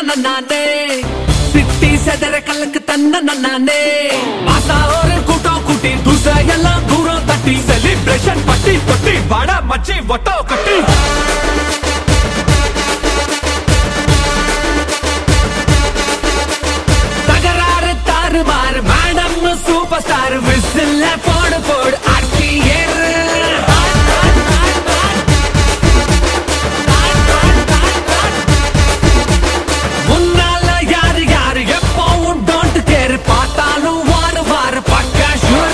நானே சிட்டி செதற கலக்கு தன்ன நானே மாசா ஒரு கூட்டம் கூட்டி துசை எல்லாம் தூரம் தட்டி செலிப்ரேஷன் பட்டி தொட்டி வட மச்சி ஒட்டோ கட்டி தகராறு தாறுமாறு மேடம் சூப்பர் ஸ்டார் விசில்ல போடு போடு ஆட்சி ஏறு முன்னால யாரு யாரு எப்பவும் டோன்ட் கேர் பார்த்தாலும் வாரு வாரு பக்கா ஷூர்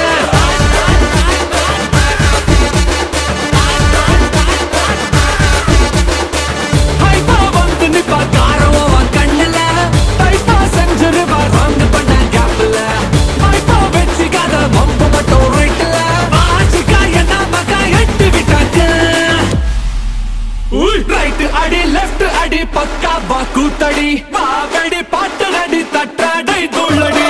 ஹைப்பா வந்து நிப்பா காரம் அவன் கண்ணுல டைப்பா செஞ்சிருவா ராங் பண்ண கேப்ல ஹைப்பா வச்சுக்காத வம்பு மட்டும் ரைட்ல வாச்சிக்கா என்ன மகா எட்டு விட்டாக்க ரைட் அடி லெஃப்ட் அடி பக்கா வா கூத்தடி வா வெடி பாட்டு அடி தட்டாடை துள்ளடி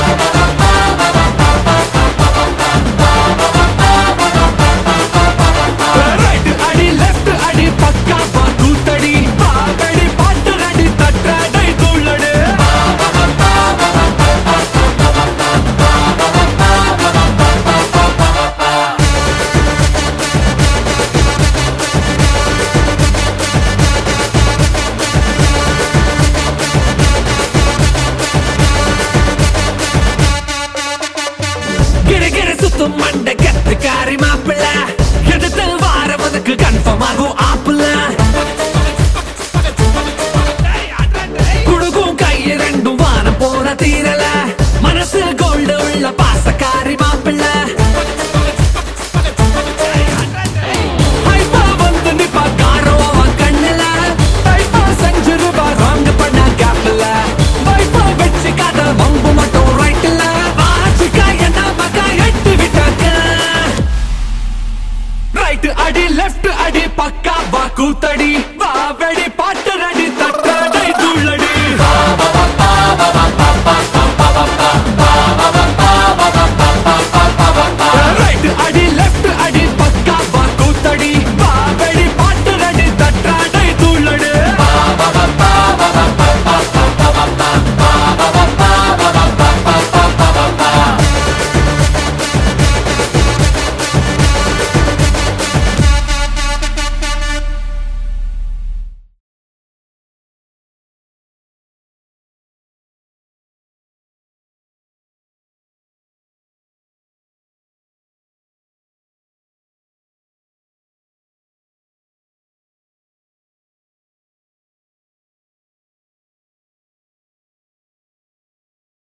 ரைட் அடி லெஃப்ட் அடி பக்கா வா கூத்தடி வா வெடி பாட்டு அடி தட்டாடை துள்ளடி கிட கிட சுத்தும் மண்டை கத்துக்காரி மாப்பிள்ள எடுத்து வாரவதுக்கு கன்ஃபார்ம் ஆகும் ஆப்பிள்ள குடுக்கும் கைய ரெண்டும் வானம் போன தீரல மனசு கோல்டு உள்ள பாசக்காரி மாப்பிள்ள ஹைப்பா வந்து நிப்பா காரம் அவன் கண்ணுல டைப்பா செஞ்சிருவா ராங் பண்ண கேப்ல வைப்பா வச்சு கதை வம்பு மட்டும் ரைட்ல வாச்சிக்கா என்ன மகா எட்டு விட்டாக்க ரைட் அடி லெஃப்ட் அடி பக்கா வா கூத்தடி வா வெடி பாட்டு அடி தட்ட